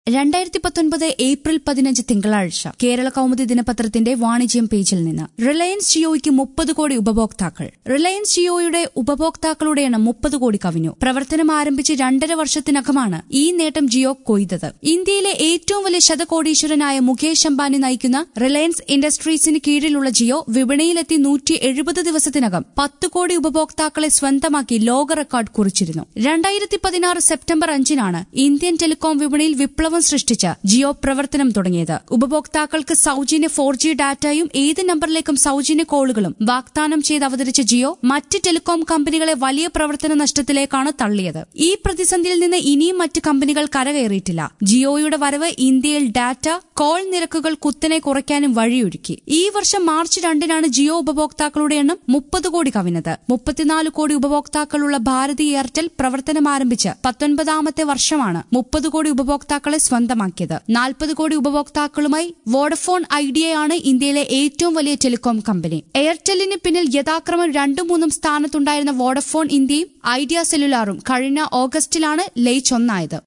രണ്ടായിരത്തി പത്തൊൻപത് ഏപ്രിൽ പതിനഞ്ച് തിങ്കളാഴ്ച കേരള കൗമുദി ദിനപത്രത്തിന്റെ വാണിജ്യം പേജിൽ നിന്ന് റിലയൻസ് ജിയോയ്ക്ക് മുപ്പത് കോടി ഉപഭോക്താക്കൾ റിലയൻസ് ജിയോയുടെ ഉപഭോക്താക്കളുടെ എണ്ണം മുപ്പത് കോടി കവിഞ്ഞു പ്രവർത്തനം ആരംഭിച്ച് രണ്ടര വർഷത്തിനകമാണ് ഈ നേട്ടം ജിയോ കൊയ്തത് ഇന്ത്യയിലെ ഏറ്റവും വലിയ ശതകോടീശ്വരനായ മുകേഷ് അംബാനി നയിക്കുന്ന റിലയൻസ് ഇൻഡസ്ട്രീസിന് കീഴിലുള്ള ജിയോ വിപണിയിലെത്തി നൂറ്റി എഴുപത് ദിവസത്തിനകം പത്ത് കോടി ഉപഭോക്താക്കളെ സ്വന്തമാക്കി ലോക റെക്കോർഡ് കുറിച്ചിരുന്നു രണ്ടായിരത്തി പതിനാറ് സെപ്റ്റംബർ അഞ്ചിനാണ് ഇന്ത്യൻ ടെലികോം വിപണിയിൽ വിപ്ലവം സൃഷ്ടിച്ച ജിയോ പ്രവർത്തനം തുടങ്ങിയത് ഉപഭോക്താക്കൾക്ക് സൌജന്യ ഫോർ ജി ഡാറ്റയും ഏത് നമ്പറിലേക്കും സൌജന്യ കോളുകളും വാഗ്ദാനം ചെയ്ത് അവതരിച്ച ജിയോ മറ്റ് ടെലികോം കമ്പനികളെ വലിയ പ്രവർത്തന നഷ്ടത്തിലേക്കാണ് തള്ളിയത് ഈ പ്രതിസന്ധിയിൽ നിന്ന് ഇനിയും മറ്റ് കമ്പനികൾ കരകയറിയിട്ടില്ല ജിയോയുടെ വരവ് ഇന്ത്യയിൽ ഡാറ്റ കോൾ നിരക്കുകൾ കുത്തനെ കുറയ്ക്കാനും വഴിയൊരുക്കി ഈ വർഷം മാർച്ച് രണ്ടിനാണ് ജിയോ ഉപഭോക്താക്കളുടെ എണ്ണം മുപ്പത് കോടി കവിഞ്ഞത് മുപ്പത്തിനാല് കോടി ഉപഭോക്താക്കളുള്ള ഭാരതി എയർടെൽ പ്രവർത്തനം ആരംഭിച്ച് പത്തൊൻപതാമത്തെ വർഷമാണ് മുപ്പത് കോടി ഉപഭോക്താക്കളെ സ്വന്തമാക്കിയത് നാൽപ്പത് കോടി ഉപഭോക്താക്കളുമായി വോഡഫോൺ ഐഡിയയാണ് ഇന്ത്യയിലെ ഏറ്റവും വലിയ ടെലികോം കമ്പനി എയർടെല്ലിന് പിന്നിൽ യഥാക്രമം രണ്ടും മൂന്നും സ്ഥാനത്തുണ്ടായിരുന്ന വോഡഫോൺ ഇന്ത്യയും ഐഡിയ സെല്ലുലാറും കഴിഞ്ഞ ഓഗസ്റ്റിലാണ് ലയിച്ചൊന്നായത്